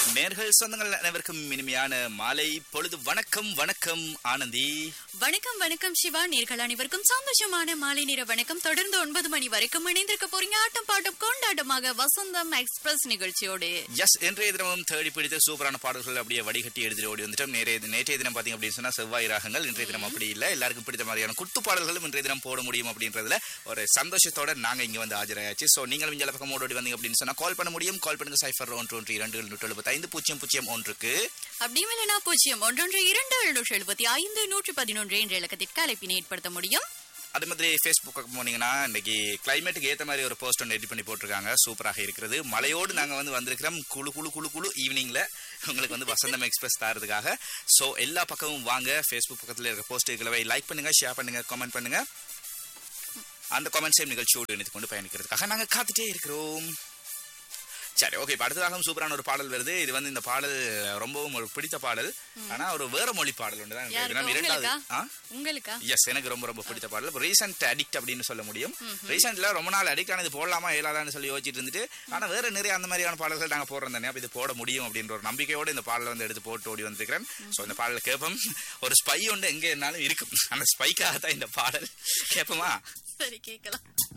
நேர்கள் சொந்தங்கள் அனைவருக்கும் இனிமையான மாலை பொழுது வணக்கம் வணக்கம் ஆனந்தி வணக்கம் வணக்கம் சிவா நேர்கள் அனைவருக்கும் சந்தோஷமான மாலை நேர வணக்கம் தொடர்ந்து ஒன்பது மணி வரைக்கும் இணைந்திருக்க போறீங்க ஆட்டம் பாட்டம் கொண்டாட்டமாக வசந்தம் எக்ஸ்பிரஸ் நிகழ்ச்சியோடு எஸ் இன்றைய தினமும் தேடி பிடித்த சூப்பரான பாடல்கள் அப்படியே வடிகட்டி எடுத்துட்டு ஓடி வந்துட்டோம் நேரைய நேற்றைய தினம் பாத்தீங்க அப்படின்னு சொன்னா செவ்வாய் ராகங்கள் இன்றைய தினம் அப்படி இல்லை எல்லாருக்கும் பிடித்த மாதிரியான குத்து பாடல்களும் இன்றைய தினம் போட முடியும் அப்படின்றதுல ஒரு சந்தோஷத்தோட நாங்க இங்க வந்து ஆஜராயாச்சு சோ நீங்களும் இங்க பக்கம் ஓடி வந்தீங்க அப்படின்னு சொன்னா கால் பண்ண முடியும் கால் பண்ணுங்க சைஃபர் ஒன்று ஒன்று இரண்டு நூற்றி எழுபத்தைந்து பூஜ்ஜியம் பூஜ்ஜியம் ஒன்றுக்கு அப்படியும் இல்லைனா பூஜ்ஜியம் ஒன்றொன்று இரண்டு எழுநூற்றி எழுபத்தி ஐந்து நூற்றி பதினொன்று என்ற இலக்கத்திற்கு அழைப்பினை ஏற்படுத்த முடியும் அதே மாதிரி ஃபேஸ்புக் பக்கம் போனீங்கன்னா இன்னைக்கு கிளைமேட்டுக்கு ஏத்த மாதிரி ஒரு போஸ்ட் ஒன்று எடிட் பண்ணி போட்டிருக்காங்க சூப்பராக இருக்கிறது மழையோடு நாங்க வந்து வந்திருக்கிறோம் குழு குழு குழு குழு ஈவினிங்ல உங்களுக்கு வந்து வசந்தம் எக்ஸ்பிரஸ் தரதுக்காக ஸோ எல்லா பக்கமும் வாங்க ஃபேஸ்புக் பக்கத்தில் இருக்க போஸ்ட்டுகளை லைக் பண்ணுங்க ஷேர் பண்ணுங்க கமெண்ட் பண்ணுங்க அந்த கமெண்ட்ஸையும் நிகழ்ச்சியோடு இணைத்து கொண்டு பயணிக்கிறதுக்காக நாங்க காத்துட்டே இருக்கிறோம் சரி ஓகே இப்ப அடுத்ததாக சூப்பரான ஒரு பாடல் வருது இது வந்து இந்த பாடல் ரொம்பவும் ஒரு பிடித்த பாடல் ஆனா ஒரு வேற மொழி பாடல் ஒன்று தான் யாருக்கு? தினம் இரண்டாவது உங்களுக்கா? ஆ உங்களுக்கா எஸ் எனக்கு ரொம்ப ரொம்ப பிடித்த பாடல் ரீசெண்ட் அடிக்ட் அப்படின்னு சொல்ல முடியும் ரீசெண்ட்ல ரொம்ப நாள் அடிக்ட் ஆனது போடலாமா இயலாதான்னு சொல்லி யோசிச்சுட்டு இருந்துட்டு ஆனா வேற நிறைய அந்த மாதிரியான பாடல்கள் நாங்க போடுறோம் தானே அப்ப இது போட முடியும் அப்படின்ற ஒரு நம்பிக்கையோட இந்த பாடலை வந்து எடுத்து போட்டு ஓடி வந்திருக்கிறேன் சோ இந்த பாடலை கேட்போம் ஒரு ஸ்பை ஒன்று எங்க இருந்தாலும் இருக்கும் அந்த ஸ்பைக்காக தான் இந்த பாடல் கேட்போமா சரி கேட்கலாம்